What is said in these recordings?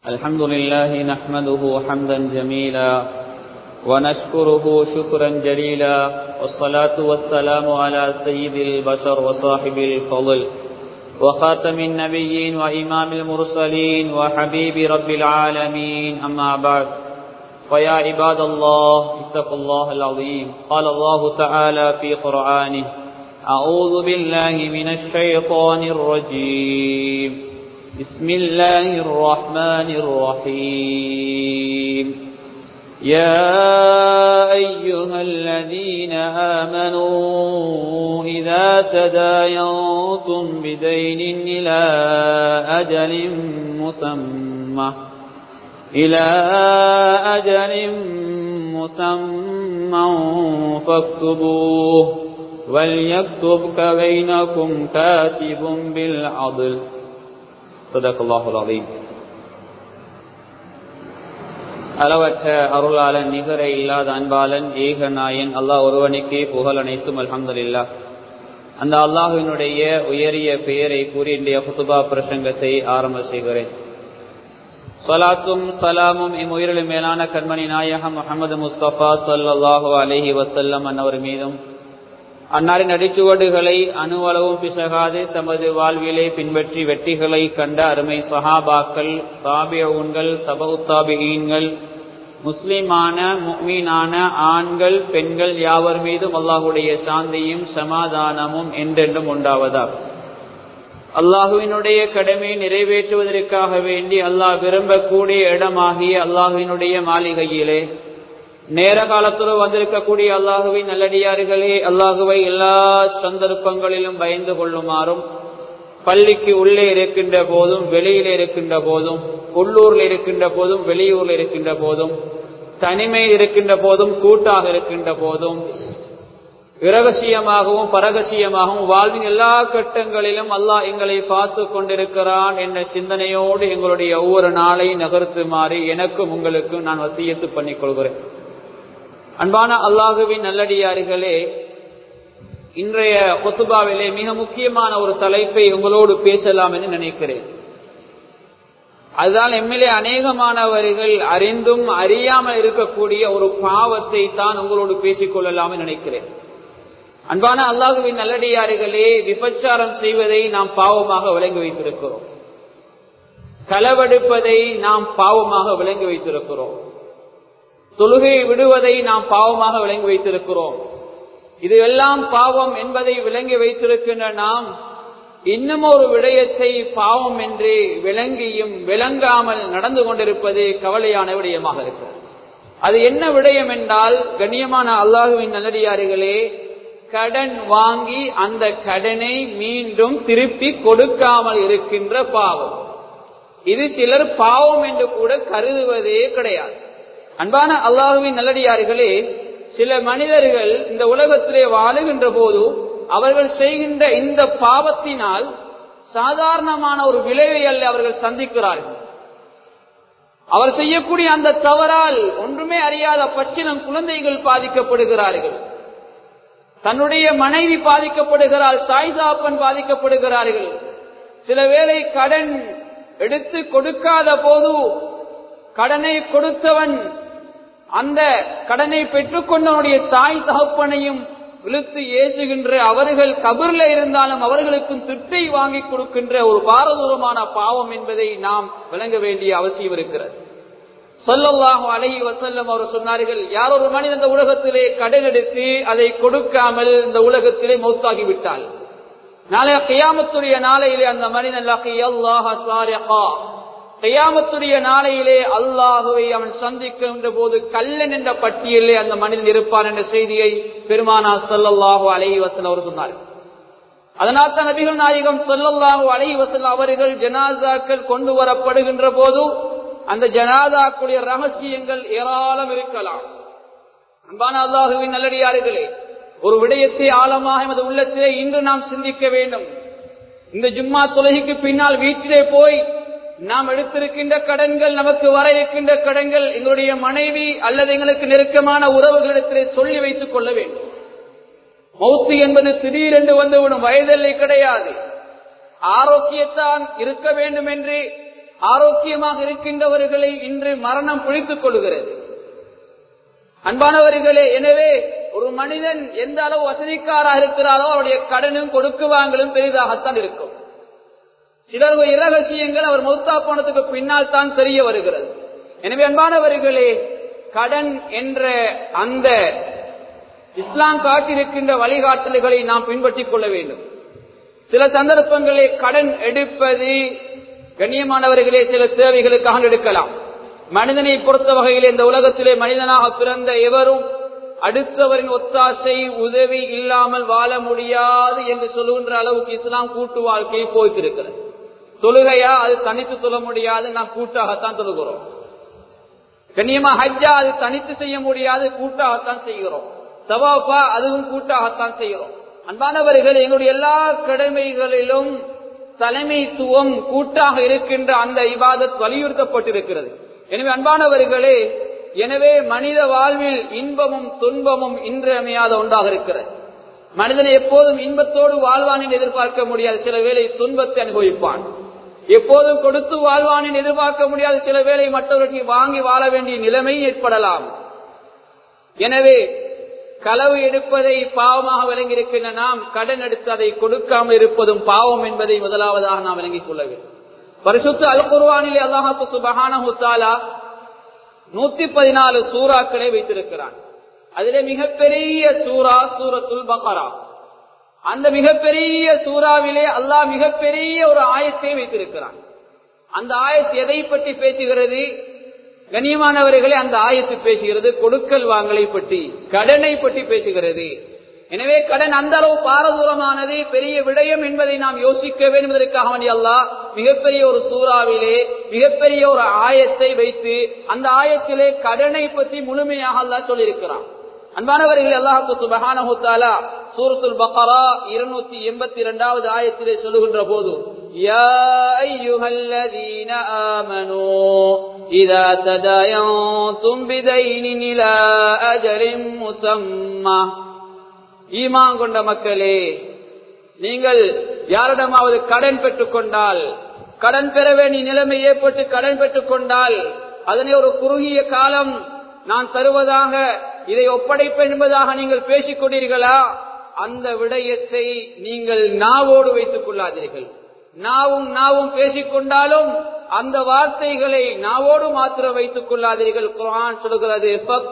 الحمد لله نحمده حمدا جميلا ونشكره شكرا جليلا والصلاة والسلام على سيد البشر وصاحب الفضل وخاتم النبيين وإمام المرسلين وحبيب رب العالمين أما بعد فيا عباد الله اتقوا الله العظيم قال الله تعالى في قرآنه أعوذ بالله من الشيطان الرجيم بسم الله الرحمن الرحيم يا أيها الذين آمنوا إذا تداينتم بدين إلى أجل مسمى إلى أجل مسمى فاكتبوه وليكتب بينكم كاتب بالعدل صدق الله العظيم அளவற்ற அருளாளன் நிகர இல்லாத அன்பாளன் ஏக நாயன் அல்லாஹ் ஒருவனுக்கே புகழ் அனைத்தும் அல்ஹம்துலில்லா அந்த அல்லாஹினுடைய உயரிய பெயரை கூறி இன்றைய குத்துபா பிரசங்கத்தை ஆரம்ப செய்கிறேன் சலாத்தும் சலாமும் இம்முயிரிலும் மேலான கண்மணி நாயகம் முகமது முஸ்தபா சல்லாஹூ அலஹி வசல்லம் அன்னவர் மீதும் அன்னாரின் அடிச்சுவடுகளை அணுவளவும் பிசகாது தமது வாழ்விலே பின்பற்றி வெற்றிகளை கண்ட அருமை சஹாபாக்கள் தாபியவுன்கள் சபவுத்தாபிகீன்கள் முஸ்லிமான முக்மீனான ஆண்கள் பெண்கள் யாவர் மீதும் அல்லாஹுடைய சாந்தியும் சமாதானமும் என்றென்றும் உண்டாவதாகும் அல்லாஹுவினுடைய கடமையை நிறைவேற்றுவதற்காக வேண்டி அல்லாஹ் விரும்பக்கூடிய இடமாகிய அல்லாஹுவினுடைய மாளிகையிலே நேர காலத்தோடு வந்திருக்கக்கூடிய அல்லாஹுவின் நல்லடியார்களே அல்லாஹுவை எல்லா சந்தர்ப்பங்களிலும் பயந்து கொள்ளுமாறும் பள்ளிக்கு உள்ளே இருக்கின்ற போதும் வெளியில இருக்கின்ற போதும் உள்ளூர்ல இருக்கின்ற போதும் வெளியூர்ல இருக்கின்ற போதும் தனிமையில் இருக்கின்ற போதும் கூட்டாக இருக்கின்ற போதும் இரகசியமாகவும் பரகசியமாகவும் வாழ்வின் எல்லா கட்டங்களிலும் அல்லாஹ் எங்களை பார்த்து கொண்டிருக்கிறான் என்ற சிந்தனையோடு எங்களுடைய ஒவ்வொரு நாளை நகர்த்துமாறி எனக்கும் உங்களுக்கும் நான் வசியத்து பண்ணிக் கொள்கிறேன் அன்பான அல்லாஹுவின் நல்லடியார்களே இன்றைய கொத்துபாவிலே மிக முக்கியமான ஒரு தலைப்பை உங்களோடு பேசலாம் என்று நினைக்கிறேன் அதுதான் எம்எல்ஏ அநேகமானவர்கள் அறிந்தும் அறியாமல் இருக்கக்கூடிய ஒரு பாவத்தை தான் உங்களோடு பேசிக் கொள்ளலாம் நினைக்கிறேன் அன்பான அல்லாஹுவின் நல்லடியார்களே விபச்சாரம் செய்வதை நாம் பாவமாக விளங்கி வைத்திருக்கிறோம் களவெடுப்பதை நாம் பாவமாக விளங்கி வைத்திருக்கிறோம் தொழுகையை விடுவதை நாம் பாவமாக விளங்கி வைத்திருக்கிறோம் இது எல்லாம் பாவம் என்பதை விளங்கி வைத்திருக்கின்ற நாம் இன்னும் ஒரு விடயத்தை பாவம் என்று விளங்கியும் விளங்காமல் நடந்து கொண்டிருப்பது கவலையான விடயமாக இருக்கிறது அது என்ன விடயம் என்றால் கண்ணியமான அல்லாஹுவின் நல்லடியார்களே கடன் வாங்கி அந்த கடனை மீண்டும் திருப்பி கொடுக்காமல் இருக்கின்ற பாவம் இது சிலர் பாவம் என்று கூட கருதுவதே கிடையாது அன்பான அல்லாஹுவின் நல்லடியார்களே சில மனிதர்கள் இந்த உலகத்திலே வாழுகின்ற போது அவர்கள் செய்கின்ற இந்த பாவத்தினால் சாதாரணமான ஒரு விளைவை அல்ல அவர்கள் சந்திக்கிறார்கள் அவர் செய்யக்கூடிய அந்த தவறால் ஒன்றுமே அறியாத பச்சினம் குழந்தைகள் பாதிக்கப்படுகிறார்கள் தன்னுடைய மனைவி பாதிக்கப்படுகிறாள் தாய் தாப்பன் பாதிக்கப்படுகிறார்கள் சில வேளை கடன் எடுத்து கொடுக்காத போது கடனை கொடுத்தவன் அந்த கடனை பெற்றுக்கொண்டவனுடைய தாய் தகப்பனையும் இழுத்து ஏசுகின்ற அவர்கள் கபர்ல இருந்தாலும் அவர்களுக்கும் திட்டை வாங்கி கொடுக்கின்ற ஒரு பாரதூரமான பாவம் என்பதை நாம் விளங்க வேண்டிய அவசியம் இருக்கிறது சொல்லல்லாஹு அலஹி வசல்லம் அவர் சொன்னார்கள் யார் ஒரு மனிதன் இந்த உலகத்திலே கடன் எடுத்து அதை கொடுக்காமல் இந்த உலகத்திலே மௌத்தாகி விட்டால் நாளைய கையாமத்துடைய நாளையிலே அந்த மனிதன் கையாமத்துடைய நாளையிலே அல்லாஹுவை அவன் சந்திக்கின்ற போது கல்லன் என்ற பட்டியலே அந்த மனிதன் இருப்பான் என்ற செய்தியை பெருமானா சொல்லல்லாஹு அலஹி வசல் அவர் சொன்னார் அதனால் தான் நபிகள் நாயகம் சொல்லல்லாஹு அலஹி வசல் அவர்கள் ஜனாசாக்கள் கொண்டு வரப்படுகின்ற போது அந்த ஜனாதாக்குடைய ரகசியங்கள் ஏராளம் இருக்கலாம் அன்பான அல்லாஹுவின் நல்லடியார்களே ஒரு விடயத்தை ஆழமாக எமது உள்ளத்திலே இன்று நாம் சிந்திக்க வேண்டும் இந்த ஜும்மா தொலகிக்கு பின்னால் வீட்டிலே போய் நாம் எடுத்திருக்கின்ற கடன்கள் நமக்கு வர இருக்கின்ற கடன்கள் எங்களுடைய மனைவி அல்லது எங்களுக்கு நெருக்கமான உறவுகளிடத்திலே சொல்லி வைத்துக் கொள்ள வேண்டும் மௌத்து என்பது திடீரென்று வந்துவிடும் வயதெல்லை கிடையாது ஆரோக்கியத்தான் இருக்க வேண்டும் என்று ஆரோக்கியமாக இருக்கின்றவர்களை இன்று மரணம் பிடித்துக் கொள்கிறது அன்பானவர்களே எனவே ஒரு மனிதன் எந்த அளவு வசதிக்காராக இருக்கிறாரோ அவருடைய கடனும் கொடுக்கு வாங்கலும் பெரிதாகத்தான் இருக்கும் சிலர் இரகசியங்கள் அவர் மௌத்தா போனதுக்கு பின்னால் தான் தெரிய வருகிறது எனவே அன்பானவர்களே கடன் என்ற அந்த இஸ்லாம் காட்டியிருக்கின்ற வழிகாட்டல்களை நாம் பின்பற்றிக் கொள்ள வேண்டும் சில சந்தர்ப்பங்களில் கடன் எடுப்பது கண்ணியமானவர்களே சில தேவைகளுக்காக எடுக்கலாம் மனிதனை பொறுத்த வகையில் இந்த உலகத்திலே மனிதனாக பிறந்த எவரும் அடுத்தவரின் ஒத்தாசை உதவி இல்லாமல் வாழ முடியாது என்று சொல்லுகின்ற அளவுக்கு இஸ்லாம் கூட்டு வாழ்க்கை போய்த்திருக்கிறது தொழுகையா அது தனித்து சொல்ல முடியாது நாம் கூட்டாகத்தான் தொழுகிறோம் கண்ணியமா ஹஜ்ஜா அது தனித்து செய்ய முடியாது கூட்டாகத்தான் செய்கிறோம் சவாஃபா அதுவும் கூட்டாகத்தான் செய்கிறோம் அன்பானவர்கள் எங்களுடைய எல்லா கடமைகளிலும் தலைமைத்துவம் கூட்டாக இருக்கின்ற அந்த இபாதத் வலியுறுத்தப்பட்டிருக்கிறது எனவே அன்பானவர்களே எனவே மனித வாழ்வில் இன்பமும் துன்பமும் இன்றியமையாத ஒன்றாக இருக்கிறது மனிதனை எப்போதும் இன்பத்தோடு வாழ்வான் என்று எதிர்பார்க்க முடியாது சில வேளை துன்பத்தை அனுபவிப்பான் எப்போதும் கொடுத்து வாழ்வான் என்று எதிர்பார்க்க முடியாது சில வேளை மற்றவர்களுக்கு வாங்கி வாழ வேண்டிய நிலைமை ஏற்படலாம் எனவே களவு எடுப்பதை பாவமாக விளங்கி இருக்கின்ற நாம் கடன் எடுத்து அதை கொடுக்காமல் இருப்பதும் பாவம் என்பதை முதலாவதாக நாம் விளங்கிக் கொள்ள வேண்டும் பரிசுத்த அல் குர்வானிலே அல்லாஹாக்கு சுபஹானா நூத்தி பதினாலு சூறாக்களை வைத்திருக்கிறான் அதிலே மிகப்பெரிய சூரா சூரத்துல் பக்கரா அந்த மிகப்பெரிய சூறாவிலே அல்லாஹ் மிகப்பெரிய ஒரு ஆயத்தை வைத்திருக்கிறான் அந்த ஆயத் எதை பற்றி பேசுகிறது கண்ணியமானவர்களே அந்த ஆயத்து பேசுகிறது கொடுக்கல் வாங்கலை பற்றி கடனை பற்றி பேசுகிறது எனவே கடன் அந்த அளவு பாரதூரமானது பெரிய விடயம் என்பதை நாம் யோசிக்க வேண்டும் என்பதற்காக வேண்டிய அல்லா மிகப்பெரிய ஒரு சூறாவிலே மிகப்பெரிய ஒரு ஆயத்தை வைத்து அந்த ஆயத்திலே கடனை பற்றி முழுமையாக அல்லா சொல்லியிருக்கிறான் அன்பானவர்கள் அல்லாஹு சுபஹானஹுத்தாலா சூரத்துல் பக்கரா இருநூத்தி எண்பத்தி இரண்டாவது ஆயத்திலே சொல்லுகின்ற போது يا أيها الذين آمنوا إذا تداينتم بدين إلى أجل مسمى ஈமான் கொண்ட மக்களே நீங்கள் யாரிடமாவது கடன் பெற்றுக் கொண்டால் கடன் பெற வேண்டிய நிலைமை ஏற்பட்டு கடன் பெற்றுக் கொண்டால் அதனை ஒரு குறுகிய காலம் நான் தருவதாக இதை ஒப்படைப்பேன் என்பதாக நீங்கள் பேசிக் கொண்டீர்களா அந்த விடயத்தை நீங்கள் நாவோடு வைத்துக் கொள்ளாதீர்கள் நாவும் நாவும் பேசிக் கொண்டாலும் அந்த வார்த்தைகளை நாவோடு மாத்திரம் வைத்துக் கொள்ளாதீர்கள் குரான் சொல்கிறது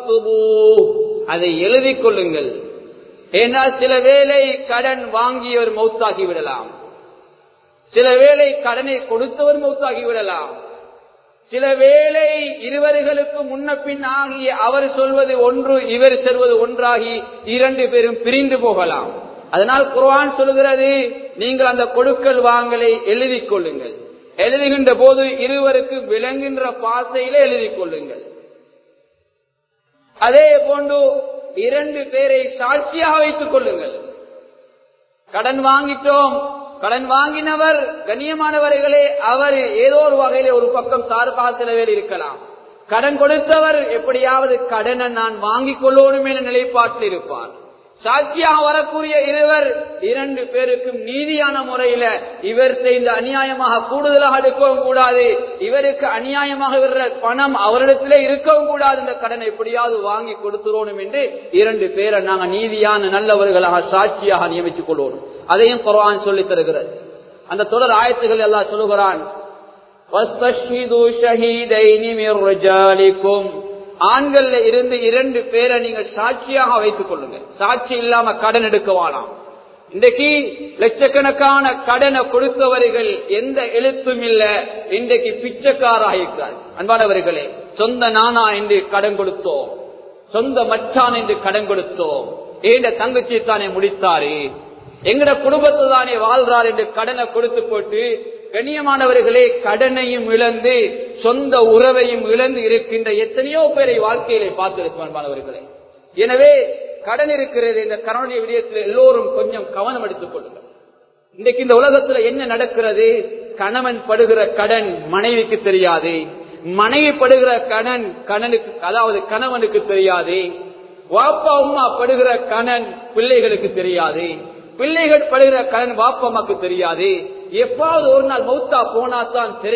அதை எழுதிக் கொள்ளுங்கள் ஏனால் சில வேலை கடன் வாங்கியவர் மௌத்தாகி விடலாம் சில வேலை கடனை கொடுத்தவர் மௌத்தாகி விடலாம் சில வேளை இருவர்களுக்கு முன்ன பின் ஆகிய அவர் சொல்வது ஒன்று இவர் சொல்வது ஒன்றாகி இரண்டு பேரும் பிரிந்து போகலாம் அதனால் குர்ஆன் சொல்கிறது நீங்கள் அந்த கொடுக்கல் வாங்கலை எழுதிக் கொள்ளுங்கள் எழுதுகின்ற போது இருவருக்கு விளங்குகின்ற பாசையில எழுதிக் கொள்ளுங்கள் அதே போன்று இரண்டு பேரை சாட்சியாக வைத்துக் கொள்ளுங்கள் கடன் வாங்கிட்டோம் கடன் வாங்கினவர் கண்ணியமானவர்களே அவர் ஏதோ ஒரு வகையில ஒரு பக்கம் சார்பாக சிலவேல் இருக்கலாம் கடன் கொடுத்தவர் எப்படியாவது கடனை நான் வாங்கிக் கொள்ளணும் என நிலைப்பாட்டில் இருப்பார் சாட்சியாக வரக்கூடிய இருவர் இரண்டு பேருக்கும் நீதியான முறையில இவர் செய்த அநியாயமாக கூடுதலாக எடுக்கவும் கூடாது இவருக்கு அநியாயமாக விடுற பணம் அவரிடத்திலே இருக்கவும் கூடாது இந்த கடனை எப்படியாவது வாங்கி கொடுத்துடணும் என்று இரண்டு பேரை நாங்கள் நீதியான நல்லவர்களாக சாட்சியாக நியமித்துக் கொள்வோம் அதையும் குரான் சொல்லி தருகிறது அந்த தொடர் ஆயத்துகள் எல்லாம் சொல்லுகிறான் ஆண்கள்ல இருந்து இரண்டு பேரை நீங்கள் சாட்சியாக வைத்துக் கொள்ளுங்க சாட்சி இல்லாம கடன் எடுக்க வேணாம் இன்றைக்கு லட்சக்கணக்கான கடனை கொடுத்தவர்கள் எந்த எழுத்தும் இல்ல இன்றைக்கு பிச்சைக்காராக இருக்கிறார் அன்பானவர்களே சொந்த நானா என்று கடன் கொடுத்தோம் சொந்த மச்சான் என்று கடன் கொடுத்தோம் ஏண்ட தங்கச்சி தானே முடித்தாரு எங்கட குடும்பத்தை தானே வாழ்றார் என்று கடனை கொடுத்து போட்டு கண்ணியமானவர்களே கடனையும் இழந்து சொந்த உறவையும் இழந்து இருக்கின்ற எத்தனையோ பேரை வாழ்க்கையிலே பார்த்திருப்பார்களே எனவே கடன் இருக்கிறது இந்த கடனுடைய விடயத்தில் எல்லோரும் கொஞ்சம் கவனம் எடுத்துக் கொள்ளுங்கள் இன்றைக்கு இந்த உலகத்துல என்ன நடக்கிறது கணவன் படுகிற கடன் மனைவிக்கு தெரியாது மனைவி படுகிற கடன் கணனுக்கு அதாவது கணவனுக்கு தெரியாது வாப்பா அம்மா படுகிற கணன் பிள்ளைகளுக்கு தெரியாது பிள்ளைகள் படுகிற கடன் வாப்பம்மாக்கு தெரியாது எப்பாவது ஒரு நாள் மௌத்தா போனா தான் தெரியும்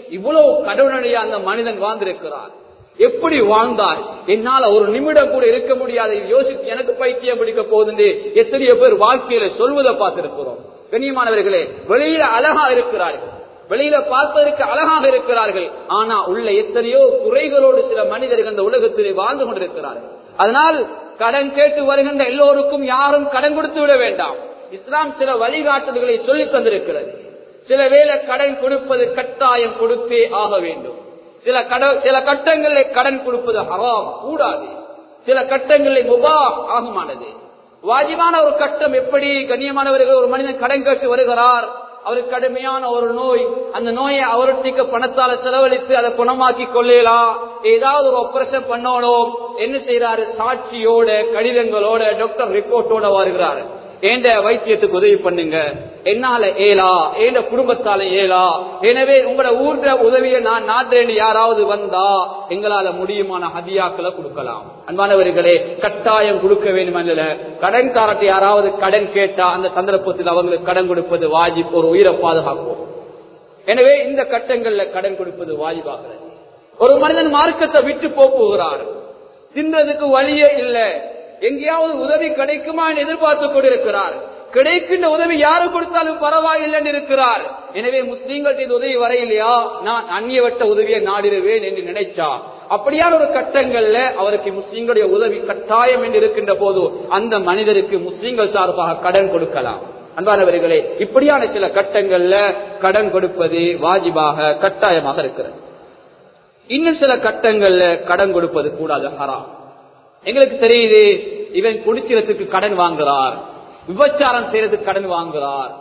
இவ்வளவு கடவுளுடைய அந்த மனிதன் வாழ்ந்திருக்கிறார் எப்படி வாழ்ந்தார் என்னால ஒரு நிமிடம் கூட இருக்க முடியாது யோசித்து எனக்கு பைத்தியம் பிடிக்க போகுது எத்தனையோ பேர் வாழ்க்கையில சொல்வதை பார்த்திருக்கிறோம் கண்ணியமானவர்களே வெளியில அழகா இருக்கிறார்கள் வெளியில பார்ப்பதற்கு அழகாக இருக்கிறார்கள் ஆனா உள்ள எத்தனையோ குறைகளோடு சில மனிதர்கள் இந்த உலகத்திலே வாழ்ந்து கொண்டிருக்கிறார்கள் அதனால் கடன் கேட்டு வருகின்ற எல்லோருக்கும் யாரும் கடன் கொடுத்து விட வேண்டாம் இஸ்லாம் சில வழிகாட்டுதல்களை சொல்லி தந்திருக்கிறது சில வேளை கடன் கொடுப்பது கட்டாயம் கொடுத்தே ஆக வேண்டும் சில கட சில கட்டங்களில் கடன் கொடுப்பது ஹராம் கூடாது சில கட்டங்களில் முபா ஆகுமானது வாஜிபான ஒரு கட்டம் எப்படி கண்ணியமானவர்கள் ஒரு மனிதன் கடன் கேட்டு வருகிறார் அவருக்கு கடுமையான ஒரு நோய் அந்த நோயை அவருக்கு பணத்தால செலவழித்து அதை குணமாக்கி கொள்ளலாம் ஏதாவது ஒரு ஆபரேஷன் பண்ணணும் என்ன செய்யறாரு சாட்சியோட கடிதங்களோட டாக்டர் ரிப்போர்ட்டோட வருகிறாரு ஏண்ட வைத்தியத்துக்கு உதவி பண்ணுங்க என்னால ஏலா ஏண்ட குடும்பத்தால ஏலா எனவே உங்களோட ஊர்ல உதவியை நான் நாட்டுறேன் யாராவது வந்தா எங்களால முடியுமான ஹதியாக்களை கொடுக்கலாம் அன்பானவர்களே கட்டாயம் கொடுக்க வேண்டும் அல்ல கடன்காரத்தை யாராவது கடன் கேட்டா அந்த சந்தர்ப்பத்தில் அவங்களுக்கு கடன் கொடுப்பது வாஜிப் ஒரு உயிரை பாதுகாக்கும் எனவே இந்த கட்டங்கள்ல கடன் கொடுப்பது வாஜிபாகிறது ஒரு மனிதன் மார்க்கத்தை விட்டு போக்குகிறார் தின்றதுக்கு வழியே இல்லை எங்கேயாவது உதவி கிடைக்குமா என்று எதிர்பார்த்து கொண்டிருக்கிறார் கிடைக்கின்ற உதவி யாரு கொடுத்தாலும் பரவாயில்லை இருக்கிறார் எனவே முஸ்லீம்கள் இது உதவி வரையிலையா நான் அந்நியவட்ட உதவியை நாடிடுவேன் என்று நினைச்சா அப்படியான ஒரு கட்டங்கள்ல அவருக்கு முஸ்லீம்களுடைய உதவி கட்டாயம் என்று இருக்கின்ற போது அந்த மனிதருக்கு முஸ்லீம்கள் சார்பாக கடன் கொடுக்கலாம் அன்பானவர்களே இப்படியான சில கட்டங்கள்ல கடன் கொடுப்பது வாஜிபாக கட்டாயமாக இருக்கிறது இன்னும் சில கட்டங்கள்ல கடன் கொடுப்பது கூடாது ஹராம் எங்களுக்கு தெரியுது இவன் குடிச்சிரத்துக்கு கடன் வாங்குறார் விபச்சாரம் செய்யறதுக்கு கடன் வாங்குறார்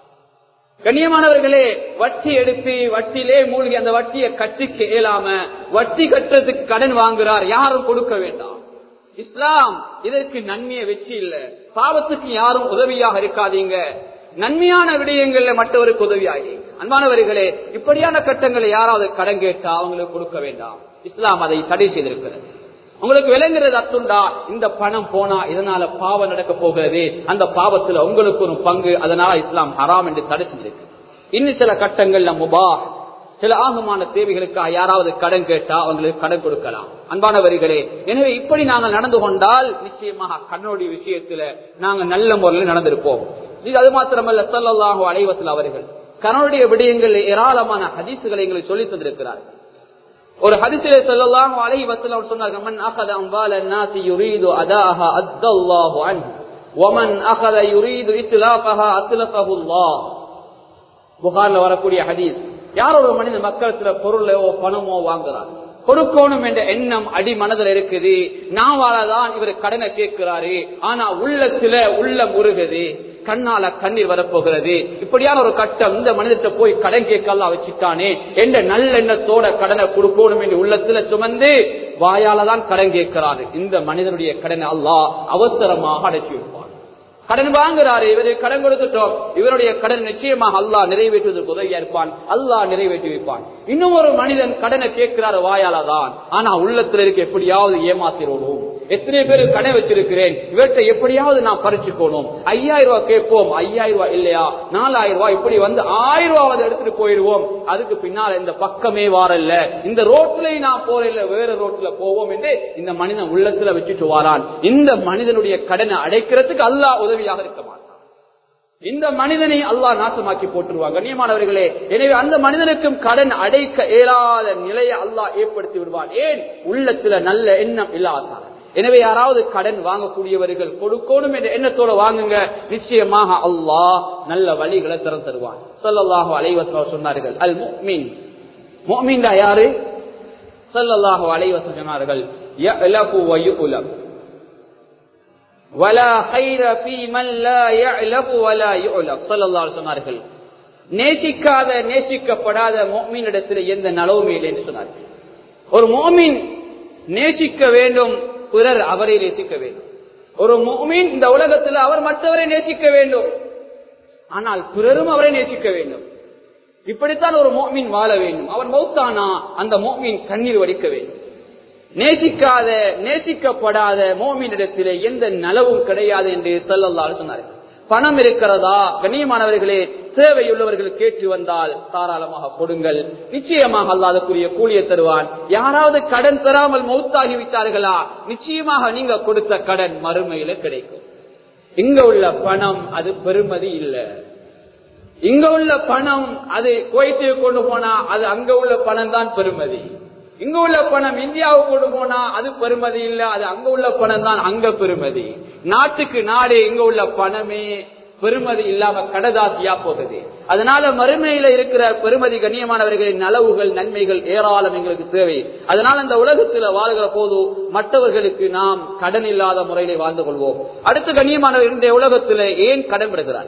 கண்ணியமானவர்களே வட்டி எடுத்து வட்டிலே மூழ்கி அந்த வட்டியை கட்டிக்க இயலாம வட்டி கட்டுறதுக்கு கடன் வாங்குறார் யாரும் கொடுக்க வேண்டாம் இஸ்லாம் இதற்கு நன்மையை வெற்றி இல்ல பாவத்துக்கு யாரும் உதவியாக இருக்காதீங்க நன்மையான விடயங்கள்ல மற்றவருக்கு உதவியாகி அன்பானவர்களே இப்படியான கட்டங்களை யாராவது கடன் கேட்டா அவங்களுக்கு கொடுக்க வேண்டாம் இஸ்லாம் அதை தடை செய்திருக்கிறது உங்களுக்கு விளங்குறது அத்துண்டா இந்த பணம் போனா இதனால பாவம் நடக்க போகிறது அந்த பாவத்துல உங்களுக்கு ஒரு பங்கு அதனால இஸ்லாம் ஹராம் என்று தடை செஞ்சிருக்கு இன்னும் சில கட்டங்கள்ல முபா சில ஆகமான தேவைகளுக்காக யாராவது கடன் கேட்டா அவங்களுக்கு கடன் கொடுக்கலாம் அன்பானவர்களே எனவே இப்படி நாங்கள் நடந்து கொண்டால் நிச்சயமாக கண்ணுடைய விஷயத்துல நாங்கள் நல்ல முறையில் நடந்திருப்போம் இது அது மாத்திரமல்ல சல்லாஹூ அலைவசல் அவர்கள் கணவனுடைய விடயங்கள் ஏராளமான ஹதீசுகளை எங்களுக்கு சொல்லி தந்திருக்கிறார்கள் ஒரு ஹதிசிலே சொல்லலாம் அலைஹி வஸல்லம் அவர் சொன்னாங்க மன் அகத அம்வால الناس يريد اداها ادى الله عنه ومن اخذ يريد اتلافها اتلفه الله புகார்ல வரக்கூடிய ஹதீஸ் யார் ஒரு மனிதன் மக்களத்துல பொருளோ பணமோ வாங்குறார் கொடுக்கணும் என்ற எண்ணம் அடி மனதில் இருக்குது நாவாலதான் இவர் கடனை கேட்கிறாரு ஆனா உள்ளத்துல உள்ள முருகுது கண்ணால கண்ணீர் வரப்போகிறது இப்படியான ஒரு கட்டம் இந்த மனிதத்தை போய் கடன் கேட்கலாம் வச்சுட்டானே என்ற நல்லெண்ணத்தோட கடனை கொடுக்கணும் என்று உள்ளத்துல சுமந்து வாயாலதான் கடன் கேட்கிறாரு இந்த மனிதனுடைய கடனை அல்லாஹ் அவசரமாக அடைச்சி வைப்பான் கடன் வாங்குறாரு இவரு கடன் கொடுத்துட்டோம் இவருடைய கடன் நிச்சயமாக அல்லாஹ் நிறைவேற்றுவதற்கு உதவியா இருப்பான் அல்லாஹ் நிறைவேற்றி வைப்பான் இன்னும் ஒரு மனிதன் கடனை கேட்கிறாரு வாயாலதான் ஆனா உள்ளத்துல இருக்க எப்படியாவது ஏமாத்திரோடும் எத்தனை பேர் கடை வச்சிருக்கிறேன் இவற்றை எப்படியாவது நான் பறிச்சுக்கணும் ஐயாயிரம் ரூபாய் கேட்போம் ஐயாயிரம் ரூபாய் இல்லையா நாலாயிரம் ரூபாய் இப்படி வந்து ஆயிரம் ரூபாவது எடுத்துட்டு போயிடுவோம் அதுக்கு பின்னால இந்த பக்கமே வாரல்ல இந்த ரோட்ல நான் போறேன் வேற ரோட்ல போவோம் என்று இந்த மனிதன் உள்ளத்துல வச்சுட்டு வாரான் இந்த மனிதனுடைய கடனை அடைக்கிறதுக்கு அல்லாஹ் உதவியாக இருக்க மாட்டான் இந்த மனிதனை அல்லாஹ் நாசமாக்கி போட்டுருவாங்க கண்ணியமானவர்களே எனவே அந்த மனிதனுக்கும் கடன் அடைக்க இயலாத நிலையை அல்லாஹ் ஏற்படுத்தி விடுவான் ஏன் உள்ளத்துல நல்ல எண்ணம் இல்லாதார் எனவே யாராவது கடன் வாங்கக்கூடியவர்கள் கொடுக்கணும் என்ற எண்ணத்தோட வாங்குங்க நிச்சயமாக அல்லாஹ் நல்ல வழிகளை திறந்து தருவான் சொல்லல்லாஹு அலைவசம் சொன்னார்கள் அல் முக்மின் முக்மின் யாரு சொல்லல்லாஹு அலைவசம் சொன்னார்கள் ولا خير في من لا يعلف ولا يعلف صلى الله عليه சொன்னார்கள் நேசிக்காத நேசிக்கப்படாத மோமீனிடத்தில் எந்த நலவுமே இல்லை என்று சொன்னார்கள் ஒரு மோமின் நேசிக்க வேண்டும் பிறர் அவரை நேசிக்க வேண்டும் ஒரு மோமின் இந்த உலகத்தில் அவர் மற்றவரை நேசிக்க வேண்டும் ஆனால் பிறரும் அவரை நேசிக்க வேண்டும் இப்படித்தான் ஒரு மோமின் வாழ வேண்டும் அவர் மௌத்தானா அந்த மோமின் கண்ணீர் வடிக்க வேண்டும் நேசிக்காத நேசிக்கப்படாத மோமினிடத்திலே எந்த நலவும் கிடையாது என்று சொல்லல்லால் சொன்னார்கள் பணம் இருக்கிறதா கண்ணியமானவர்களே தேவையுள்ளவர்கள் கேட்டு வந்தால் தாராளமாக கொடுங்கள் நிச்சயமாக அல்லாதக்குரிய கூலியை தருவான் யாராவது கடன் தராமல் மௌத்தாகி விட்டார்களா நிச்சயமாக நீங்க கொடுத்த கடன் மறுமையில கிடைக்கும் இங்க உள்ள பணம் அது பெருமதி இல்லை இங்க உள்ள பணம் அது குவைத்துக்கு கொண்டு போனா அது அங்க உள்ள பணம் தான் பெருமதி இங்க உள்ள பணம் இந்தியாவுக்கு கொண்டு போனா அது பெருமதி இல்ல அது அங்க உள்ள பணம் தான் அங்க பெருமதி நாட்டுக்கு நாடு இங்க உள்ள பணமே பெருமதி இல்லாம கடதாசியா போகுது அதனால மறுமையில இருக்கிற பெருமதி கண்ணியமானவர்களின் நலவுகள் நன்மைகள் ஏராளம் எங்களுக்கு தேவை அதனால அந்த உலகத்துல வாழ்கிற போது மற்றவர்களுக்கு நாம் கடன் இல்லாத முறையில வாழ்ந்து கொள்வோம் அடுத்து கண்ணியமானவர் இந்த உலகத்துல ஏன் கடன் விடுகிறார்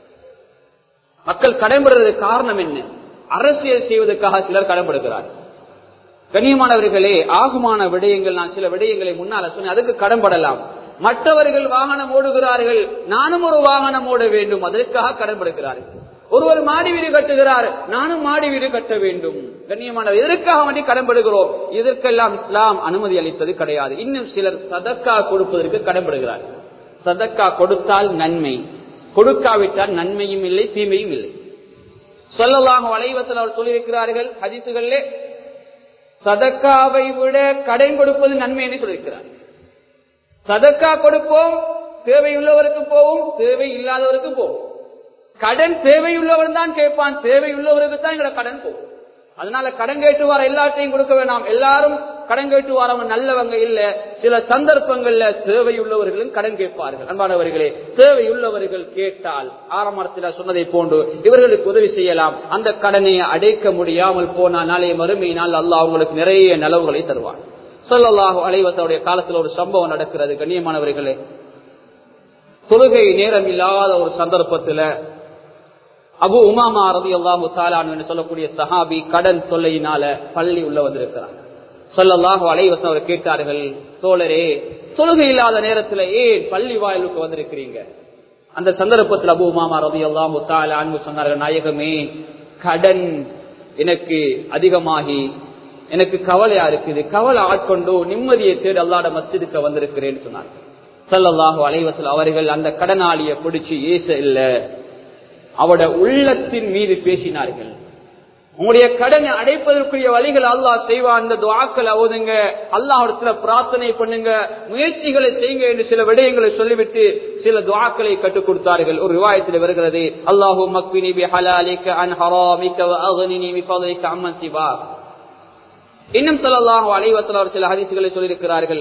மக்கள் கடன்படுறதுக்கு காரணம் என்ன அரசியல் செய்வதற்காக சிலர் கடன்படுகிறார் கண்ணியமானவர்களே ஆகுமான விடயங்கள் நான் சில விடயங்களை முன்னால சொன்னேன் அதுக்கு கடன்படலாம் மற்றவர்கள் வாகனம் ஓடுகிறார்கள் நானும் ஒரு வாகனம் ஓட வேண்டும் அதற்காக கடன்படுகிறார்கள் ஒருவர் மாடி வீடு கட்டுகிறார் நானும் மாடி வீடு கட்ட வேண்டும் கண்ணியமானவர் எதற்காக வேண்டி கடன்படுகிறோம் இதற்கெல்லாம் இஸ்லாம் அனுமதி அளித்தது கிடையாது இன்னும் சிலர் சதக்கா கொடுப்பதற்கு கடன்படுகிறார்கள் சதக்கா கொடுத்தால் நன்மை கொடுக்காவிட்டால் நன்மையும் இல்லை தீமையும் இல்லை சொல்லலாம் வளைவத்தில் அவர் சொல்லியிருக்கிறார்கள் ஹதித்துகளிலே சதக்காவை விட கடன் கொடுப்பது நன்மை என்று சொல்லியிருக்கிறார் சதக்கா கொடுப்போம் தேவையுள்ளவருக்கு போவோம் தேவை இல்லாதவருக்கு போவோம் கடன் தேவையுள்ளவர் தான் கேட்பான் தேவையுள்ளவருக்கு தான் எங்களோட கடன் போகும் அதனால கடன் கேட்டு வர எல்லாத்தையும் கொடுக்க வேண்டாம் எல்லாரும் கடன் கேட்டு வரவங்க நல்லவங்க இல்ல சில சந்தர்ப்பங்கள்ல தேவையுள்ளவர்களும் கடன் கேட்பார்கள் அன்பானவர்களே தேவையுள்ளவர்கள் கேட்டால் ஆரம்பத்தில் சொன்னதை போன்று இவர்களுக்கு உதவி செய்யலாம் அந்த கடனை அடைக்க முடியாமல் போனால் நாளைய மறுமையினால் அல்லாஹ் அவங்களுக்கு நிறைய நலவுகளை தருவார் சொல்லல்லாஹு அலைவத்தோடைய காலத்தில் ஒரு சம்பவம் நடக்கிறது கண்ணியமானவர்களே தொழுகை நேரம் இல்லாத ஒரு சந்தர்ப்பத்துல அபு உமாமா ரவி அல்லாஹு தாலான் என்று சொல்லக்கூடிய சஹாபி கடன் தொல்லையினால பள்ளி உள்ள வந்திருக்கிறார் சொல்லல்லாஹு அலைவசம் அவர் கேட்டார்கள் தோழரே தொழுகை இல்லாத நேரத்துல ஏன் பள்ளி வாயிலுக்கு வந்திருக்கிறீங்க அந்த சந்தர்ப்பத்தில் அபு உமாமா ரவி அல்லாஹு தாலான் சொன்னார்கள் நாயகமே கடன் எனக்கு அதிகமாகி எனக்கு கவலையா இருக்குது கவலை ஆட்கொண்டு நிம்மதியை தேடி அல்லாட மஸ்ஜிதுக்கு வந்திருக்கிறேன்னு சொன்னார் சல்லல்லாஹு அலைவசல் அவர்கள் அந்த கடனாளிய பிடிச்சு ஏச இல்ல அவட உள்ளத்தின் மீது பேசினார்கள் உங்களுடைய கடனை அடைப்பதற்குரிய வழிகள் அல்லாஹ் செய்வான் அந்த துவாக்கள் ஓதுங்க அல்லாஹிடத்துல பிரார்த்தனை பண்ணுங்க முயற்சிகளை செய்யுங்க என்று சில விடயங்களை சொல்லிவிட்டு சில துவாக்களை கற்றுக் கொடுத்தார்கள் ஒரு விவாயத்தில் வருகிறது அல்லாஹூ மக்வினி பி ஹலாலிக்க அன் ஹராமிக்க வ அக்னினி பி ஃபضلிக்க அம்மன் சிவா இன்னும் சொல்லல்லாஹு அலைவத்தில் அவர் சில ஹதீசுகளை சொல்லியிருக்கிறார்கள்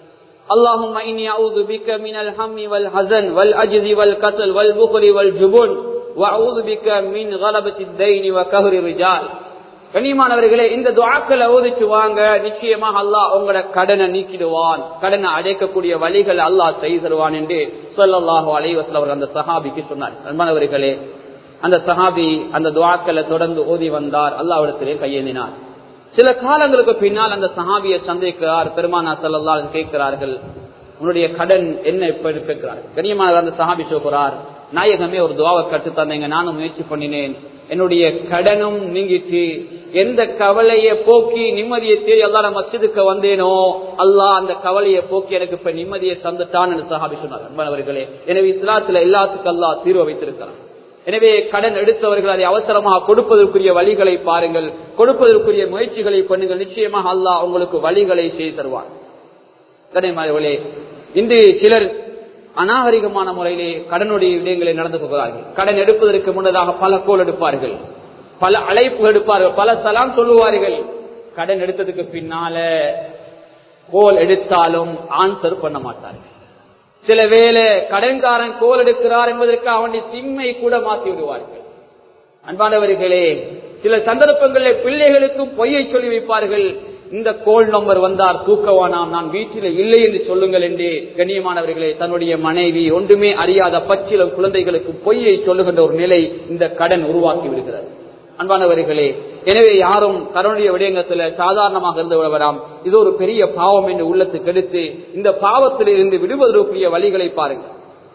اللهم إني أعوذ بك من الهم والحزن والعجز والكسل والبخل والجبن وأعوذ بك من غلبة الدين وكهر الرجال கண்ணியமானவர்களே இந்த துவாக்களை ஓதிச்சு வாங்க நிச்சயமாக அல்லாஹ் உங்களோட கடனை நீக்கிடுவான் கடனை அடைக்கக்கூடிய வழிகள் அல்லாஹ் செய்து தருவான் என்று சொல்லல்லாஹு அலைவசல் அவர் அந்த சஹாபிக்கு சொன்னார் அன்பானவர்களே அந்த சஹாபி அந்த துவாக்களை தொடர்ந்து ஓதி வந்தார் அல்லாவிடத்திலே கையேந்தினார் சில காலங்களுக்கு பின்னால் அந்த சஹாபியை சந்திக்கிறார் பெருமானா சல்லா கேட்கிறார்கள் உன்னுடைய கடன் என்ன இப்ப கேட்கிறார் கண்ணியமான அந்த சஹாபி சொல்கிறார் நாயகமே ஒரு துவாவை கட்டு தந்தீங்க நானும் முயற்சி பண்ணினேன் என்னுடைய கடனும் நீங்கிட்டு எந்த கவலையை போக்கி நிம்மதியை தேடி அல்லா மஸ்ஜிதுக்கு வந்தேனோ அல்லாஹ் அந்த கவலையை போக்கி எனக்கு இப்ப நிம்மதியை தந்துட்டான் என்று சஹாபி சொன்னார் அன்பானவர்களே எனவே இஸ்லாத்துல எல்லாத்துக்கும் அல்லாஹ் தீர்வு வைத்திருக்கிறான் எனவே கடன் எடுத்தவர்கள் அதை அவசரமாக கொடுப்பதற்குரிய வழிகளை பாருங்கள் கொடுப்பதற்குரிய முயற்சிகளை பண்ணுங்கள் நிச்சயமாக அல்லாஹ் உங்களுக்கு வழிகளை செய்து தருவார் கடைமார்களே இன்று சிலர் அநாகரிகமான முறையிலே கடனுடைய விடயங்களை நடந்து கொள்கிறார்கள் கடன் எடுப்பதற்கு முன்னதாக பல கோல் எடுப்பார்கள் பல அழைப்பு எடுப்பார்கள் பல சலாம் சொல்லுவார்கள் கடன் எடுத்ததுக்கு பின்னால கோல் எடுத்தாலும் ஆன்சர் பண்ண மாட்டார்கள் சில வேலை கடன்காரன் கோல் எடுக்கிறார் என்பதற்கு அவனுடைய சிம்மை கூட மாற்றி விடுவார்கள் அன்பானவர்களே சில சந்தர்ப்பங்களில் பிள்ளைகளுக்கும் பொய்யை சொல்லி வைப்பார்கள் இந்த கோல் நம்பர் வந்தார் தூக்கவானாம் நான் வீட்டில் இல்லை என்று சொல்லுங்கள் என்று கண்ணியமானவர்களே தன்னுடைய மனைவி ஒன்றுமே அறியாத பச்சில குழந்தைகளுக்கு பொய்யை சொல்லுகின்ற ஒரு நிலை இந்த கடன் உருவாக்கி விடுகிறது அன்பானவர்களே எனவே யாரும் கருணைய விடயங்கத்துல சாதாரணமாக இருந்து விடலாம் இது ஒரு பெரிய பாவம் என்று உள்ளத்துக்கு எடுத்து இந்த பாவத்தில் இருந்து விடுவதற்குரிய வழிகளை பாருங்கள்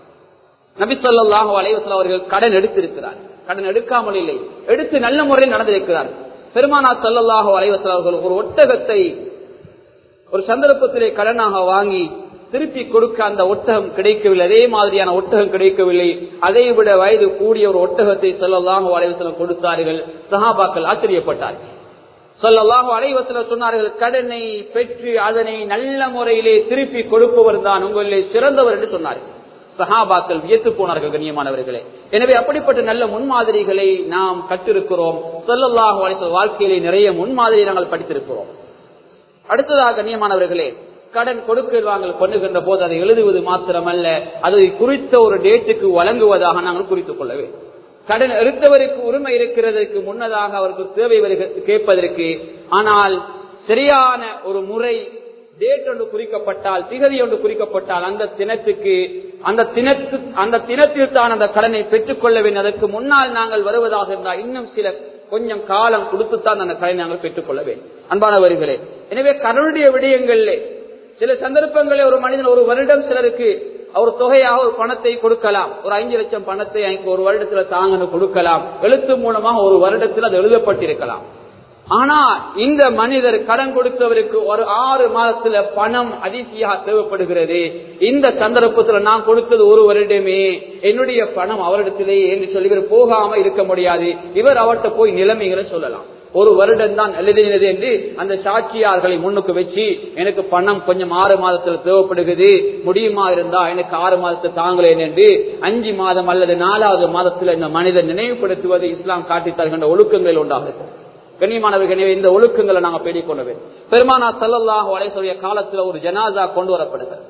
நபிசல்லாஹு அலைவசல் அவர்கள் கடன் எடுத்திருக்கிறார் கடன் எடுக்காமல் இல்லை எடுத்து நல்ல முறையில் நடந்திருக்கிறார் பெருமானா சல்லல்லாஹு அலைவசல் அவர்கள் ஒரு ஒட்டகத்தை ஒரு சந்தர்ப்பத்திலே கடனாக வாங்கி திருப்பி கொடுக்க அந்த ஒட்டகம் கிடைக்கவில்லை அதே மாதிரியான ஒட்டகம் கிடைக்கவில்லை அதை விட வயது கூடிய ஒரு ஒட்டகத்தை சொல்லலாம் அலைவசலம் கொடுத்தார்கள் சஹாபாக்கள் ஆச்சரியப்பட்டார்கள் சொல்லலாம் அலைவசலம் சொன்னார்கள் கடனை பெற்று அதனை நல்ல முறையிலே திருப்பி கொடுப்பவர் தான் உங்களிலே சிறந்தவர் என்று சொன்னார்கள் சஹாபாக்கள் வியத்து போனார்கள் கண்ணியமானவர்களே எனவே அப்படிப்பட்ட நல்ல முன்மாதிரிகளை நாம் கற்றிருக்கிறோம் சொல்லல்லாஹு அலைவசல் வாழ்க்கையிலே நிறைய முன்மாதிரி நாங்கள் படித்திருக்கிறோம் அடுத்ததாக கண்ணியமானவர்களே கடன் கொடுக்கல் வாங்கல் பண்ணுகின்ற போது அதை எழுதுவது மாத்திரமல்ல அதை குறித்த ஒரு டேட்டுக்கு வழங்குவதாக நாங்கள் குறித்துக் கொள்ள வேண்டும் கடன் எடுத்தவருக்கு உரிமை இருக்கிறதற்கு முன்னதாக அவருக்கு தேவை கேட்பதற்கு ஆனால் சரியான ஒரு முறை டேட் ஒன்று குறிக்கப்பட்டால் திகதி ஒன்று குறிக்கப்பட்டால் அந்த தினத்துக்கு அந்த தினத்து அந்த தினத்தில் தான் அந்த கடனை பெற்றுக்கொள்ள வேண்டும் அதற்கு முன்னால் நாங்கள் வருவதாக இருந்தால் இன்னும் சில கொஞ்சம் காலம் கொடுத்துத்தான் அந்த கடனை நாங்கள் பெற்றுக்கொள்ள வேண்டும் அன்பானவர்களே எனவே கடனுடைய விடயங்களிலே சில சந்தர்ப்பங்களில் ஒரு மனிதன் ஒரு வருடம் சிலருக்கு அவர் தொகையாக ஒரு பணத்தை கொடுக்கலாம் ஒரு ஐந்து லட்சம் பணத்தை ஒரு வருடத்துல தாங்கன்னு கொடுக்கலாம் எழுத்து மூலமாக ஒரு வருடத்தில் அது எழுதப்பட்டிருக்கலாம் ஆனா இந்த மனிதர் கடன் கொடுத்தவருக்கு ஒரு ஆறு மாதத்துல பணம் அதிர்ச்சியாக தேவைப்படுகிறது இந்த சந்தர்ப்பத்தில் நான் கொடுத்தது ஒரு வருடமே என்னுடைய பணம் அவரிடத்திலேயே என்று சொல்லி இவர் போகாம இருக்க முடியாது இவர் அவர்கிட்ட போய் நிலைமைகளை சொல்லலாம் ஒரு வருடம் தான் எழுதினது என்று அந்த சாட்சியார்களை முன்னுக்கு வச்சு எனக்கு பணம் கொஞ்சம் ஆறு மாதத்தில் தேவைப்படுகிறது முடியுமா இருந்தா எனக்கு ஆறு மாதத்தை தாங்களேன் என்று அஞ்சு மாதம் அல்லது நாலாவது மாதத்தில் இந்த மனிதன் நினைவுபடுத்துவது இஸ்லாம் காட்டி தருகின்ற ஒழுக்கங்கள் உண்டாகும் கண்ணியமானவர்கள் இந்த ஒழுக்கங்களை நாங்கள் பேடிக் கொள்ள வேண்டும் பெருமானா சல்லல்லாஹு அலைசோடைய காலத்தில் ஒரு ஜனாதா கொண்டு வரப்படுகிறது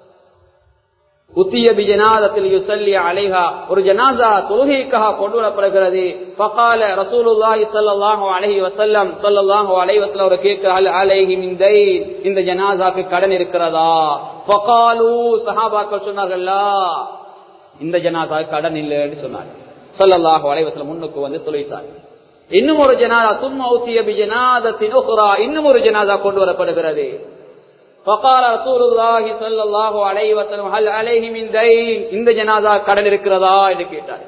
உத்திய பிஜனாதத்தில் யுசல்லி அலைஹா ஒரு ஜனாதா தொழுகைக்காக கொண்டு வரப்படுகிறது பகால ரசூலுல்லாஹி ஸல்லல்லாஹு அலைஹி வஸல்லம் ஸல்லல்லாஹு அலைஹி வஸல்லம் அவர் கேட்கிறார்கள் அலைஹி மின் தைன் இந்த ஜனாசாக்கு கடன் இருக்கிறதா பகாலு சஹாபாக்கள் சொன்னார்கள் இந்த ஜனாசாக்கு கடன் இல்லைன்னு சொன்னார்கள் ஸல்லல்லாஹு அலைஹி வஸல்லம் முன்னுக்கு வந்து தொழுவித்தார் இன்னும் ஒரு ஜனாதா சும்மா உத்திய பிஜனாதத்தின் உக்ரா இன்னும் ஒரு ஜனாதா கொண்டு வரப்படுகிறது فقال رسول الله صلى الله عليه وسلم هل عليه من دين இந்த ஜனாதா கடன் இருக்கிறதா என்று கேட்டார்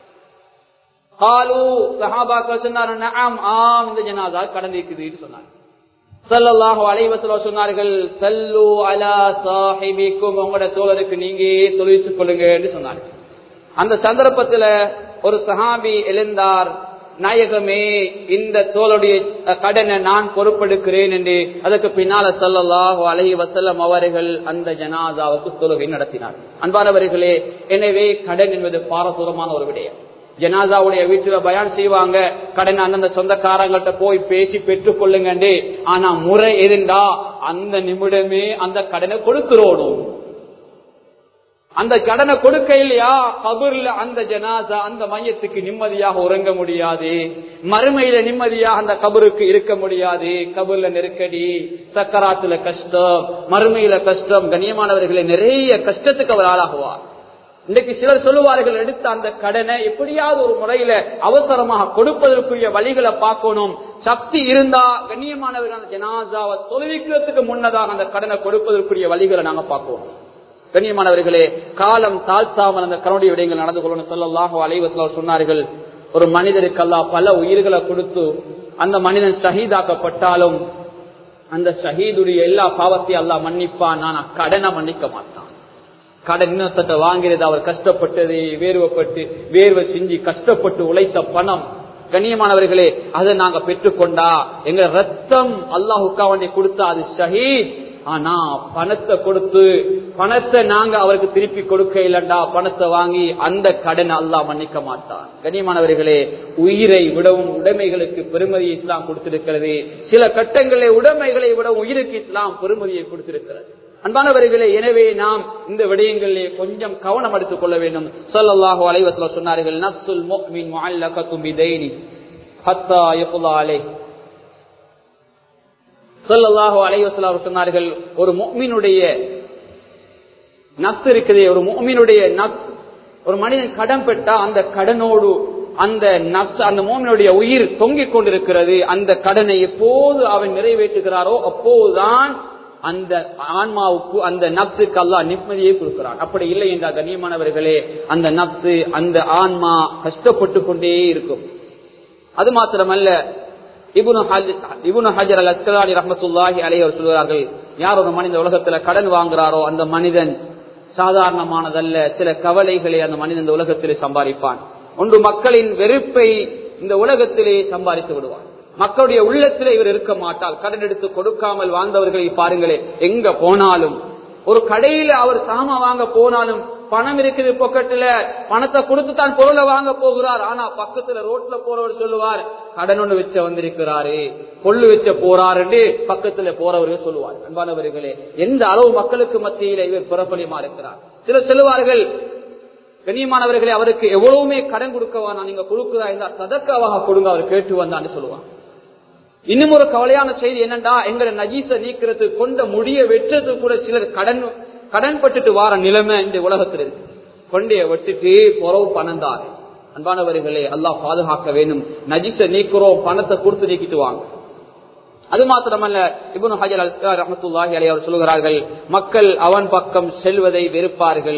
قالوا சஹாபாக்கள் சொன்னார்கள் நஅம் ஆம் இந்த ஜனாதா கடன் இருக்குதுன்னு சொன்னாங்க ஸல்லல்லாஹு அலைஹி வஸல்லம் சொன்னார்கள் சல்லு அலா சாஹிபிக்கும் உங்களோட தோழருக்கு நீங்க தொழுவித்துக் கொள்ளுங்க என்று சொன்னார்கள் அந்த சந்தர்ப்பத்தில் ஒரு சஹாபி எழுந்தார் நாயகமே இந்த தோளுடைய கடனை நான் பொறுப்பெடுக்கிறேன் என்று அதற்கு பின்னால சொல்லல்லாஹு அலஹி வசல்லம் அவர்கள் அந்த ஜனாதாவுக்கு தொழுகை நடத்தினார் அன்பானவர்களே எனவே கடன் என்பது பாரசூரமான ஒரு விடயம் ஜனாதாவுடைய வீட்டுல பயான் செய்வாங்க கடன் அந்தந்த சொந்தக்காரங்கள்ட்ட போய் பேசி பெற்றுக் கொள்ளுங்க ஆனா முறை இருந்தா அந்த நிமிடமே அந்த கடனை கொடுக்கிறோடும் அந்த கடனை கொடுக்க இல்லையா கபூர்ல அந்த ஜனாசா அந்த மையத்துக்கு நிம்மதியாக உறங்க முடியாது மறுமையில நிம்மதியாக அந்த கபருக்கு இருக்க முடியாது கபூர்ல நெருக்கடி சக்கராத்துல கஷ்டம் மறுமையில கஷ்டம் கண்ணியமானவர்களை நிறைய கஷ்டத்துக்கு அவர் ஆளாகுவார் இன்னைக்கு சிலர் சொல்லுவார்கள் எடுத்த அந்த கடனை எப்படியாவது ஒரு முறையில அவசரமாக கொடுப்பதற்குரிய வழிகளை பார்க்கணும் சக்தி இருந்தா கண்ணியமானவர்கள் அந்த ஜனாசாவை தொழுவிக்கிறதுக்கு முன்னதாக அந்த கடனை கொடுப்பதற்குரிய வழிகளை நாங்க பார்க்கணும் கண்ணியமானவர்களே காலம் தாழ்த்தாமல் அந்த கருடைய விடயங்கள் நடந்து கொள்ளணும் சொல்லலாக அலைவத்தில் சொன்னார்கள் ஒரு மனிதருக்கு அல்லா பல உயிர்களை கொடுத்து அந்த மனிதன் ஷஹீதாக்கப்பட்டாலும் அந்த ஷஹீதுடைய எல்லா பாவத்தையும் அல்லா மன்னிப்பான் நான் கடனை மன்னிக்க மாட்டான் கடன் இன்னொருத்த வாங்கிறது அவர் கஷ்டப்பட்டது வேர்வப்பட்டு வேர்வை செஞ்சு கஷ்டப்பட்டு உழைத்த பணம் கண்ணியமானவர்களே அதை நாங்க பெற்றுக்கொண்டா எங்க ரத்தம் அல்லாஹுக்கா வேண்டி கொடுத்தா அது ஷஹீத் ஆனா பணத்தை கொடுத்து பணத்தை நாங்க அவருக்கு திருப்பி கொடுக்க இல்லண்டா பணத்தை வாங்கி அந்த கடன் அல்லா மன்னிக்க மாட்டான் கண்ணியமானவர்களே உயிரை விடவும் உடைமைகளுக்கு பெருமதி இஸ்லாம் கொடுத்திருக்கிறது சில கட்டங்களில் உடைமைகளை விட உயிருக்கு இஸ்லாம் பெருமதியை கொடுத்திருக்கிறது அன்பானவர்களே எனவே நாம் இந்த விடயங்களிலே கொஞ்சம் கவனம் எடுத்துக் கொள்ள வேண்டும் சொல்லல்லாஹு அலைவத்துல சொன்னார்கள் நப்சுல் முஃமின் முஅல்லகத்தும் பிதைனி ஹத்தா யஃபுலா அலைஹி சொல்லல்லாஹு அலைவசல் சொன்னார்கள் ஒரு மொமினுடைய நப்ஸ் இருக்குதே ஒரு மோமினுடைய நப்ஸ் ஒரு மனிதன் கடன் பெற்றா அந்த கடனோடு அந்த நப்ஸ் அந்த மோமினுடைய உயிர் தொங்கிக் கொண்டிருக்கிறது அந்த கடனை எப்போது அவன் நிறைவேற்றுகிறாரோ அப்போதுதான் அந்த ஆன்மாவுக்கு அந்த நப்சுக்கு அல்லா நிம்மதியை கொடுக்கிறான் அப்படி இல்லை என்றால் கண்ணியமானவர்களே அந்த நப்சு அந்த ஆன்மா கஷ்டப்பட்டு கொண்டே இருக்கும் அது மாத்திரமல்ல இபுனு ஹஜர் அல் அஸ்கலானி ரஹமத்துல்லாஹி அலை அவர் சொல்கிறார்கள் யார் ஒரு மனித உலகத்துல கடன் வாங்குறாரோ அந்த மனிதன் சாதாரணமானதல்ல சில கவலைகளை அந்த மனிதன் இந்த உலகத்திலே சம்பாதிப்பான் ஒன்று மக்களின் வெறுப்பை இந்த உலகத்திலே சம்பாதித்து விடுவான் மக்களுடைய உள்ளத்திலே இவர் இருக்க மாட்டால் கடன் எடுத்து கொடுக்காமல் வாழ்ந்தவர்களை பாருங்களே எங்க போனாலும் ஒரு கடையில அவர் சாமா வாங்க போனாலும் பணம் இருக்குது பொக்கெட்டுல பணத்தை கொடுத்து தான் பொருளை வாங்க போகிறார் ஆனா பக்கத்துல ரோட்ல போறவர் சொல்லுவார் கடன் ஒண்ணு வச்ச வந்திருக்கிறாரு கொள்ளு வச்ச போறாரு பக்கத்துல போறவர்கள் சொல்லுவார் அன்பானவர்களே எந்த அளவு மக்களுக்கு மத்தியில இவர் புறப்பலியமா இருக்கிறார் சிலர் சொல்லுவார்கள் கண்ணியமானவர்களே அவருக்கு எவ்வளவுமே கடன் கொடுக்கவா நான் நீங்க கொடுக்குறா இருந்தா சதக்காவாக கொடுங்க அவர் கேட்டு வந்தான்னு சொல்லுவாங்க இன்னும் ஒரு கவலையான செய்தி என்னண்டா எங்களை நஜீச நீக்கிறது கொண்ட முடிய வெற்றது கூட சிலர் கடன் கடன் பட்டுட்டு வார நிலைமை இந்த உலகத்தில் இருக்கு கொண்டைய வெட்டுட்டு பொறவு பணம் தான் அன்பானவர்களே அல்லாஹ் பாதுகாக்க வேண்டும் நஜீச நீக்கிறோம் பணத்தை கொடுத்து நீக்கிட்டு வாங்க அது மாத்திரமல்ல இபுன் ஹஜர் அல் ரஹமத்துல்லாஹி அலி அவர் சொல்கிறார்கள் மக்கள் அவன் பக்கம் செல்வதை வெறுப்பார்கள்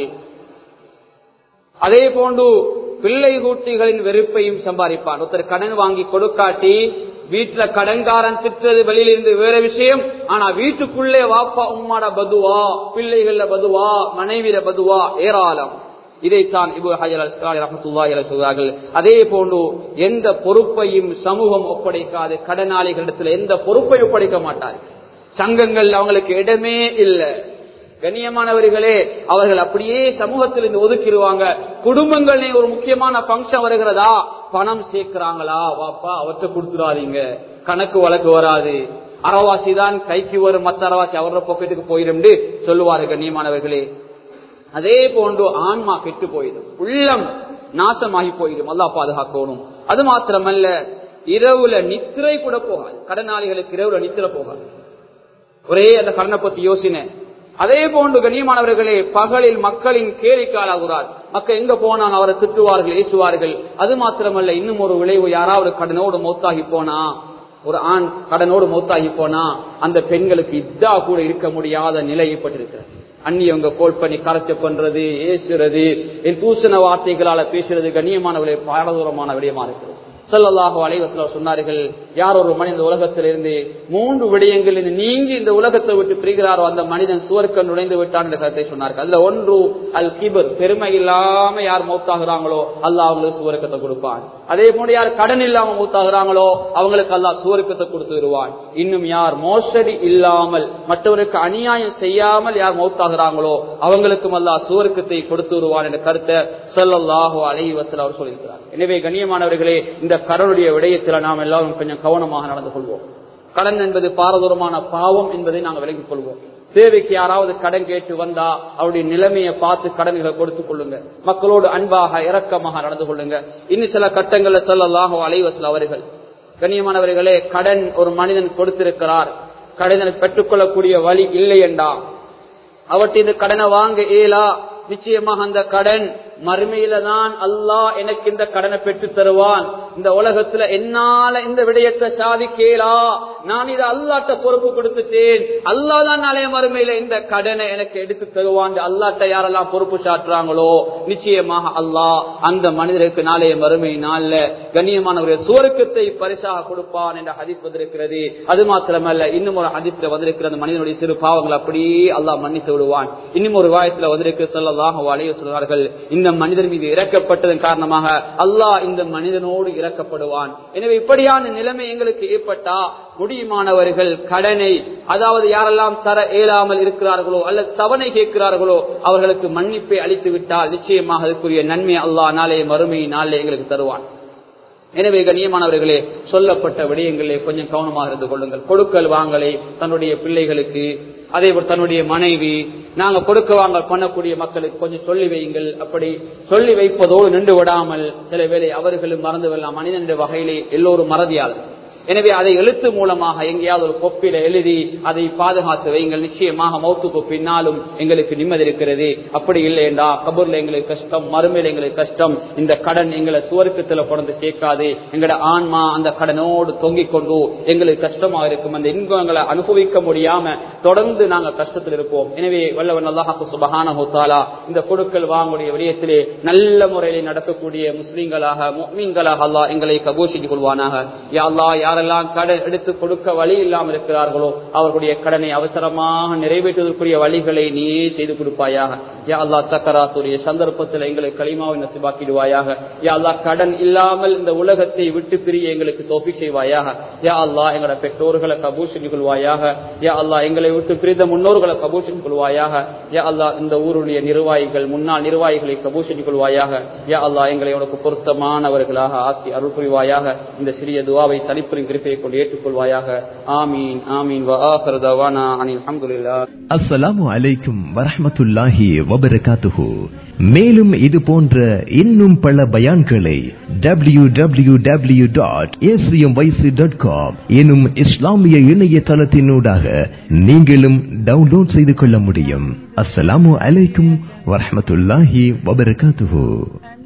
அதே போன்று பிள்ளை கூட்டிகளின் வெறுப்பையும் சம்பாதிப்பான் ஒருத்தர் கடன் வாங்கி கொடுக்காட்டி வீட்டுல கடன்காரன் திட்டுறது வெளியிலிருந்து வேற விஷயம் ஆனா வீட்டுக்குள்ளே வாப்பா உம்மாட பதுவா பிள்ளைகள பதுவா மனைவிட பதுவா ஏராளம் இதைத்தான் இபு ஹஜர் ரஹமத்துல்லாஹி சொல்கிறார்கள் அதே போன்று எந்த பொறுப்பையும் சமூகம் ஒப்படைக்காது கடனாளிகளிடத்தில் எந்த பொறுப்பை ஒப்படைக்க மாட்டார் சங்கங்கள் அவங்களுக்கு இடமே இல்லை கண்ணியமானவர்களே அவர்கள் அப்படியே சமூகத்தில் இருந்து ஒதுக்கிடுவாங்க குடும்பங்கள் ஒரு முக்கியமான பங்கன் வருகிறதா பணம் சேர்க்கிறாங்களா வாப்பா அவற்றை கொடுத்துடாதீங்க கணக்கு வழக்கு வராது அறவாசி தான் கைக்கு வரும் மத்த அறவாசி அவரோட பொக்கெட்டுக்கு போயிடும் சொல்லுவாரு கண்ணியமானவர்களே அதே போன்று ஆன்மா கெட்டு போயிடும் உள்ளம் நாசமாகி போயிடும் அல்லா பாதுகாக்கணும் அது மாத்திரமல்ல இரவுல நித்திரை கூட போகாது கடனாளிகளுக்கு இரவுல நித்திரை போகாது ஒரே அந்த கடனை பத்தி யோசின அதே போன்று கண்ணியமானவர்களே பகலில் மக்களின் கேலிக்காலாகிறார் மக்கள் எங்க போனால் அவரை திட்டுவார்கள் ஏசுவார்கள் அது மாத்திரமல்ல இன்னும் ஒரு விளைவு யாராவது கடனோடு மௌத்தாகி போனா ஒரு ஆண் கடனோடு மௌத்தாகி போனா அந்த பெண்களுக்கு இதா கூட இருக்க முடியாத நிலை ஏற்பட்டிருக்கிறது அந்நியவங்க கோல் பண்ணி கரைச்ச பண்றது ஏசுறது என் பூசண வார்த்தைகளால பேசுறது கண்ணியமானவர்களே பாரதூரமான விடயமா இருக்கிறது சொல்லலாக அலைவசல சொன்னார்கள் யார் ஒரு மனித உலகத்திலிருந்து மூன்று விடயங்களில் நீங்கி இந்த உலகத்தை விட்டு பிரிகிறாரோ அந்த மனிதன் சுவர்க்கம் நுழைந்து விட்டான் என்ற கருத்தை சொன்னார்கள் அதுல ஒன்று அல் கிபர் பெருமை இல்லாம யார் மௌத்தாகிறாங்களோ அல்லாஹ் அவங்களுக்கு சுவர்க்கத்தை கொடுப்பான் அதே போல யார் கடன் இல்லாம மூத்தாகிறாங்களோ அவங்களுக்கு அல்லாஹ் சுவர்க்கத்தை கொடுத்து வருவான் இன்னும் யார் மோசடி இல்லாமல் மற்றவருக்கு அநியாயம் செய்யாமல் யார் மௌத்தாகிறாங்களோ அவங்களுக்கும் அல்லாஹ் சுவர்க்கத்தை கொடுத்து வருவான் என்ற கருத்தை சொல்லல்லாஹோ அலை வசல் அவர் சொல்லியிருக்கிறார் எனவே கண்ணியமானவர்களே இந்த கடனுடைய விடயத்தில் நாம் எல்லாரும் கொஞ்சம் கவனமாக நடந்து கொள்வோம் கடன் என்பது பாரதூரமான பாவம் என்பதை நாங்கள் விலகிக் கொள்வோம் தேவைக்கு யாராவது கடன் கேட்டு வந்தா அவருடைய நிலைமையை பார்த்து கடன்களை கொடுத்துக் கொள்ளுங்க மக்களோடு அன்பாக இரக்கமாக நடந்து கொள்ளுங்க இன்னும் சில கட்டங்கள்ல சொல்லலாக அலைவசல் அவர்கள் கண்ணியமானவர்களே கடன் ஒரு மனிதன் கொடுத்திருக்கிறார் கடனை பெற்றுக்கொள்ளக்கூடிய வழி இல்லை என்றா அவற்றை இந்த கடனை வாங்க இயலா நிச்சயமாக அந்த கடன் மறுமையில தான் அல்லாஹ் எனக்கு இந்த கடனை பெற்று தருவான் இந்த உலகத்துல என்னால இந்த விடயத்தை சாதிக்கலா நான் இதை அல்லாட்ட பொறுப்பு கொடுத்துட்டேன் அல்லா தான் நாளைய மறுமையில இந்த கடனை எனக்கு எடுத்து தருவான் அல்லாட்ட யாரெல்லாம் பொறுப்பு சாட்டுறாங்களோ நிச்சயமாக அல்லாஹ் அந்த மனிதருக்கு நாளைய மறுமை நாள்ல கண்ணியமானவர்கள் சுவர்க்கத்தை பரிசாக கொடுப்பான் என்ற ஹதிஸ் வந்திருக்கிறது அது மாத்திரமல்ல இன்னும் ஒரு ஹதிஸ்ல வந்திருக்கிற அந்த மனிதனுடைய சிறு பாவங்கள் அப்படியே அல்லாஹ் மன்னித்து விடுவான் இன்னும் ஒரு வாயத்துல வந்திருக்கிற சொல்லலாம் அலைய சொல்வார்கள் இந்த மனிதர் மீது இறக்கப்பட்டதன் காரணமாக அல்லாஹ் இந்த மனிதனோடு இறக்கப்படுவான் எனவே இப்படியான நிலைமை எங்களுக்கு ஏற்பட்டா முடியுமானவர்கள் கடனை அதாவது யாரெல்லாம் தர இயலாமல் இருக்கிறார்களோ அல்லது தவணை கேட்கிறார்களோ அவர்களுக்கு மன்னிப்பை அளித்து விட்டால் நிச்சயமாக அதுக்குரிய நன்மை அல்லாஹ் நாளே மறுமை நாளே எங்களுக்கு தருவான் எனவே கண்ணியமானவர்களே சொல்லப்பட்ட விடயங்களே கொஞ்சம் கவனமாக இருந்து கொள்ளுங்கள் கொடுக்கல் வாங்கலை தன்னுடைய பிள்ளைகளுக்கு அதே போல் தன்னுடைய மனைவி நாங்க கொடுக்க வாங்க பண்ணக்கூடிய மக்களுக்கு கொஞ்சம் சொல்லி வையுங்கள் அப்படி சொல்லி வைப்பதோடு நின்று விடாமல் சில வேளை அவர்களும் மறந்து விடலாம் மனிதனுடைய வகையிலே எல்லோரும் மறதியாளர் எனவே அதை எழுத்து மூலமாக எங்கேயாவது ஒரு கொப்பில எழுதி அதை பாதுகாத்து வைங்கள் நிச்சயமாக மௌத்துக்கு பின்னாலும் எங்களுக்கு நிம்மதி இருக்கிறது அப்படி இல்லை என்றா கபூர்ல எங்களுக்கு கஷ்டம் மறுமையில எங்களுக்கு கஷ்டம் இந்த கடன் எங்களை சுவர்க்கத்துல கொண்டு சேர்க்காது எங்களோட ஆன்மா அந்த கடனோடு தொங்கிக் கொண்டு எங்களுக்கு கஷ்டமா இருக்கும் அந்த இன்பங்களை அனுபவிக்க முடியாம தொடர்ந்து நாங்க கஷ்டத்தில் இருப்போம் எனவே வல்லவன் அல்லாஹாக்கு சுபஹான ஹோத்தாலா இந்த கொடுக்கல் வாங்கக்கூடிய விடயத்திலே நல்ல முறையில் நடக்கக்கூடிய முஸ்லீம்களாக மீன்களாக அல்லாஹ் எங்களை கபூஷித்துக் கொள்வானாக யா அல்லாஹ் யார் யாரெல்லாம் கடன் எடுத்து கொடுக்க வழி இல்லாமல் இருக்கிறார்களோ அவர்களுடைய கடனை அவசரமாக நிறைவேற்றுவதற்குரிய வழிகளை நீயே செய்து கொடுப்பாயாக யா அல்லா தக்கராத்துடைய சந்தர்ப்பத்தில் எங்களுக்கு களிமாவை நசிபாக்கிடுவாயாக யா அல்லா கடன் இல்லாமல் இந்த உலகத்தை விட்டு பிரிய எங்களுக்கு தோப்பி செய்வாயாக யா அல்லா எங்களோட பெற்றோர்களை கபூர் செஞ்சு கொள்வாயாக யா அல்லா எங்களை விட்டு பிரிந்த முன்னோர்களை கபூர் செஞ்சு கொள்வாயாக யா அல்லா இந்த ஊருடைய நிர்வாகிகள் முன்னாள் நிர்வாகிகளை கபூர் செஞ்சு கொள்வாயாக யா அல்லா எங்களை உனக்கு பொருத்தமானவர்களாக ஆக்கி அருள் புரிவாயாக இந்த சிறிய துவாவை தனிப்பெரும் கிருப்பையை கொண்டு ஏற்றுக்கொள்வாயாக ஆமீன் ஆமீன் வ ஆஃபிரு தவானா அனில் அல்ஹம்துலில்லாஹ் அஸ்ஸலாமு அலைக்கும் வரஹ்மத்துல்லாஹி வபரகாத்துஹு மேலும் இது போன்ற இன்னும் பல பயான்களை W W W dot dot com எனும் இஸ்லாமிய இணையதளத்தினூடாக நீங்களும் டவுன்லோட் செய்து கொள்ள முடியும் அஸ்ஸலாமு அலைக்கும் வரஹ்மத்துல்லாஹி வபரகாத்துஹு